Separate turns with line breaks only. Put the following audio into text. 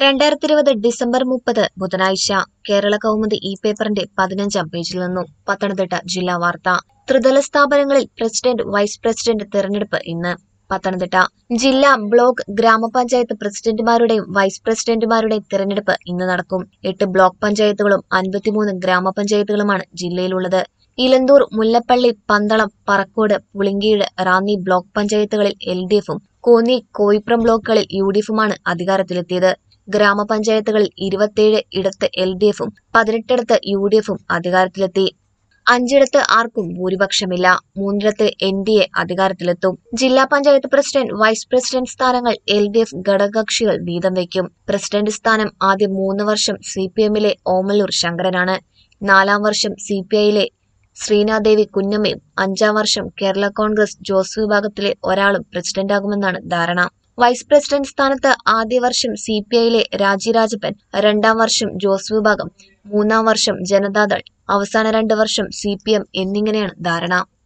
രണ്ടായിരത്തി ഇരുപത് ഡിസംബർ മുപ്പത് ബുധനാഴ്ച കേരള കൗമുദി ഇ പേപ്പറിന്റെ പതിനഞ്ചാം പേജിൽ നിന്നും പത്തനംതിട്ട ജില്ലാ വാർത്ത ത്രിതല സ്ഥാപനങ്ങളിൽ പ്രസിഡന്റ് വൈസ് പ്രസിഡന്റ് തെരഞ്ഞെടുപ്പ് ഇന്ന് പത്തനംതിട്ട ജില്ലാ ബ്ലോക്ക് ഗ്രാമപഞ്ചായത്ത് പ്രസിഡന്റുമാരുടെയും വൈസ് പ്രസിഡന്റുമാരുടെയും തെരഞ്ഞെടുപ്പ് ഇന്ന് നടക്കും എട്ട് ബ്ലോക്ക് പഞ്ചായത്തുകളും അൻപത്തിമൂന്ന് ഗ്രാമപഞ്ചായത്തുകളുമാണ് ജില്ലയിലുള്ളത് ഇലന്തൂർ മുല്ലപ്പള്ളി പന്തളം പറക്കോട് പുളിങ്കീട് റാന്നി ബ്ലോക്ക് പഞ്ചായത്തുകളിൽ എൽ ഡി എഫും കോന്നി കോയിപ്രം ബ്ലോക്കുകളിൽ യു ഡി എഫുമാണ് അധികാരത്തിലെത്തിയത് ഗ്രാമപഞ്ചായത്തുകളിൽ ഇരുപത്തിയേഴ് ഇടത്ത് എൽ ഡി എഫും പതിനെട്ടിടത്ത് യു ഡി എഫും അധികാരത്തിലെത്തി അഞ്ചിടത്ത് ആർക്കും ഭൂരിപക്ഷമില്ല മൂന്നിടത്ത് എൻ ഡി എ അധികാരത്തിലെത്തും ജില്ലാ പഞ്ചായത്ത് പ്രസിഡന്റ് വൈസ് പ്രസിഡന്റ് സ്ഥാനങ്ങൾ എൽ ഡി എഫ് ഘടകകക്ഷികൾ വീതം വയ്ക്കും പ്രസിഡന്റ് സ്ഥാനം ആദ്യം മൂന്ന് വർഷം സി പി എമ്മിലെ ഓമല്ലൂർ ശങ്കരനാണ് നാലാം വർഷം സി പി ഐയിലെ ശ്രീനാദേവി കുഞ്ഞമ്മയും അഞ്ചാം വർഷം കേരള കോൺഗ്രസ് ജോസ് വിഭാഗത്തിലെ ഒരാളും പ്രസിഡന്റാകുമെന്നാണ് ധാരണ വൈസ് പ്രസിഡന്റ് സ്ഥാനത്ത് ആദ്യ വർഷം സി പി ഐയിലെ രാജി രാജപ്പൻ രണ്ടാം വർഷം ജോസ് വിഭാഗം മൂന്നാം വർഷം ജനതാദൾ അവസാന രണ്ട് വർഷം സി പി എം എന്നിങ്ങനെയാണ് ധാരണ